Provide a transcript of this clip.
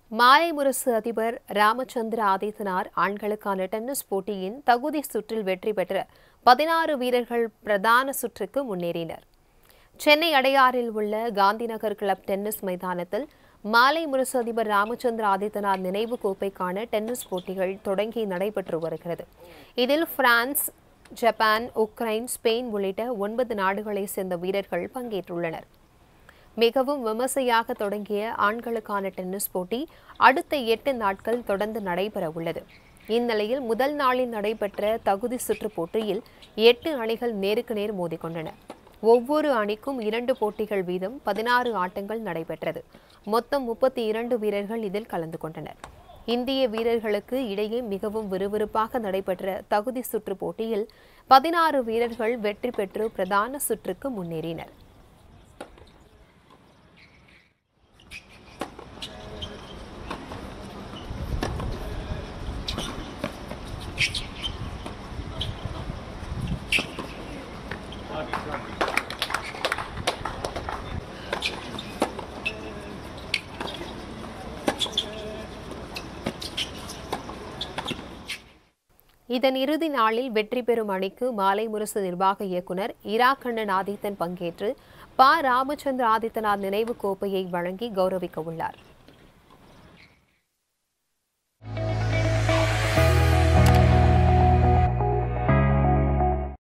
மாலை முரசு அதிபர் ராமச்சந்திர ஆதித்தனார் ஆண்களுக்கான டென்னிஸ் போட்டியின் தகுதி சுற்றில் வெற்றி பெற்ற பதினாறு வீரர்கள் பிரதான சுற்றுக்கு முன்னேறினர் சென்னை அடையாறில் உள்ள காந்திநகர் கிளப் டென்னிஸ் மைதானத்தில் மாலை முரசு அதிபர் ராமச்சந்திர ஆதித்தனார் நினைவு கோப்பைக்கான டென்னிஸ் போட்டிகள் தொடங்கி நடைபெற்று வருகிறது இதில் பிரான்ஸ் ஜப்பான் உக்ரைன் ஸ்பெயின் உள்ளிட்ட ஒன்பது நாடுகளைச் சேர்ந்த வீரர்கள் பங்கேற்றுள்ளனர் மிகவும் விமர்சையாக தொடங்கிய ஆண்களுக்கான டென்னிஸ் போட்டி அடுத்த எட்டு நாட்கள் தொடர்ந்து நடைபெற உள்ளது இந்நிலையில் முதல் நாளில் நடைபெற்ற தகுதி சுற்று போட்டியில் எட்டு அணிகள் நேருக்கு நேர் மோதிக்கொண்டன ஒவ்வொரு அணிக்கும் இரண்டு போட்டிகள் வீதம் பதினாறு ஆட்டங்கள் நடைபெற்றது மொத்தம் முப்பத்தி இரண்டு வீரர்கள் இதில் கலந்து கொண்டனர் இந்திய வீரர்களுக்கு இடையே மிகவும் விறுவிறுப்பாக நடைபெற்ற தகுதி சுற்று போட்டியில் பதினாறு வீரர்கள் வெற்றி பெற்று பிரதான சுற்றுக்கு முன்னேறினர் இதன் இறுதி நாளில் வெற்றி பெறும் அணிக்கு மாலை முரசு நிர்வாக இயக்குநர் இரா கண்ணன் ஆதித்தன் பங்கேற்று ப ராமச்சந்திர ஆதித்தனார் நினைவு கோப்பையை வழங்கி கௌரவிக்க உள்ளார்